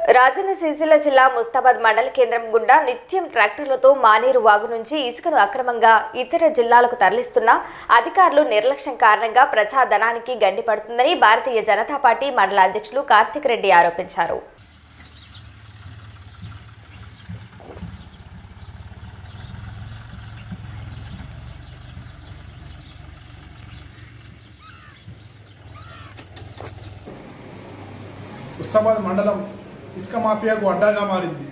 రాజన్న సిరిసిల్ల జిల్లా ముస్తాబాద్ మండల కేంద్రం గుండా నిత్యం ట్రాక్టర్లతో మానేరు వాగు నుంచి ఇసుకను అక్రమంగా ఇతర జిల్లాలకు తరలిస్తున్న అధికారులు నిర్లక్ష్యం కారణంగా ప్రజాధనానికి గండిపడుతుందని భారతీయ జనతా పార్టీ మండల అధ్యక్షులు కార్తిక్ రెడ్డి ఆరోపించారు ఉస్మాబాద్ మండలం ఇసుక మాఫియాకు అడ్డాగా మారింది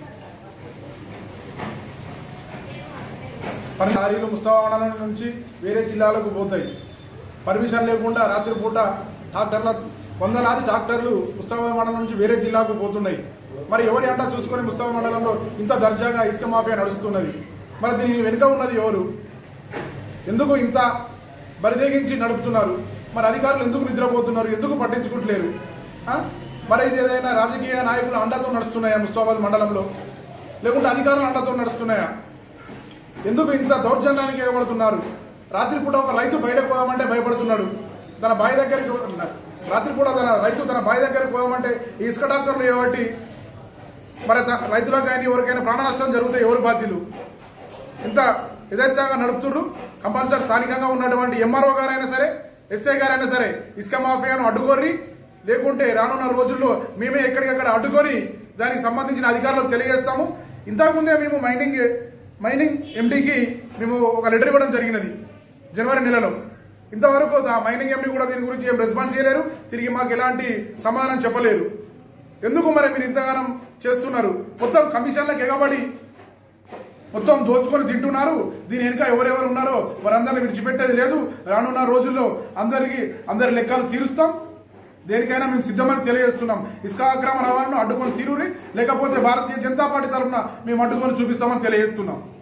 పని లారీలు ముస్తాబా మండలం నుంచి వేరే జిల్లాలకు పోతాయి పర్మిషన్ లేకుండా రాత్రిపూట ట్రాక్టర్ల వందలాది ట్రాక్టర్లు ముస్తాబా మండలం నుంచి వేరే జిల్లాకు పోతున్నాయి మరి ఎవరి అంటా చూసుకొని ముస్తాబా మండలంలో ఇంత దర్జాగా ఇసుక మాఫియా నడుస్తున్నది మరి దీని వెనుక ఉన్నది ఎవరు ఎందుకు ఇంత బరిదెగించి నడుపుతున్నారు మరి అధికారులు ఎందుకు నిద్రపోతున్నారు ఎందుకు పట్టించుకుంటలేరు ఆ? మరి ఇది ఏదైనా రాజకీయ నాయకులు అండతో నడుస్తున్నాయా ముస్తాబాద్ మండలంలో లేకుంటే అధికారులు అండతో నడుస్తున్నాయా ఎందుకు ఇంత దౌర్జన్యానికి ఎగబడుతున్నారు రాత్రిపూట ఒక రైతు బయటకు పోదామంటే భయపడుతున్నాడు తన బావి దగ్గరికి రాత్రిపూట తన రైతు తన బావి దగ్గరికి పోదామంటే ఈ ఇసుక డాక్టర్లు కాబట్టి మరి త- రైతులకు కానీ ఎవరికైనా ప్రాణ నష్టం జరిగితే ఎవరు బాధ్యులు ఇంత యథేచ్ఛగా నడుపుతుర్రు కంపల్సరీ స్థానికంగా ఉన్నటువంటి ఎంఆర్ఓ గారైనా సరే ఎస్ఐ గారైనా సరే ఇసుక మాఫియాను అడ్డుకోరి లేకుంటే రానున్న రోజుల్లో మేమే ఎక్కడికక్కడ అడ్డుకొని దానికి సంబంధించిన అధికారులకు తెలియజేస్తాము ఇంతకుముందే మేము మైనింగ్ మైనింగ్ ఎండీకి మేము ఒక లెటర్ ఇవ్వడం జరిగినది జనవరి నెలలో ఇంతవరకు ఆ మైనింగ్ ఎండీ కూడా దీని గురించి ఏం రెస్పాన్స్ చేయలేరు తిరిగి మాకు ఎలాంటి సమాధానం చెప్పలేరు ఎందుకు మరి మీరు ఇంతగానం చేస్తున్నారు మొత్తం కమిషన్లకు ఎగబడి మొత్తం దోచుకొని తింటున్నారు దీని వెనుక ఎవరెవరు ఉన్నారో వారందరిని విడిచిపెట్టేది లేదు రానున్న రోజుల్లో అందరికీ అందరి లెక్కలు తీరుస్తాం దేనికైనా మేము సిద్ధమని తెలియజేస్తున్నాం ఇసుక అక్రమ రవాణాను అడ్డుకొని తీరురి లేకపోతే భారతీయ జనతా పార్టీ తరఫున మేము అడ్డుకొని చూపిస్తామని తెలియజేస్తున్నాం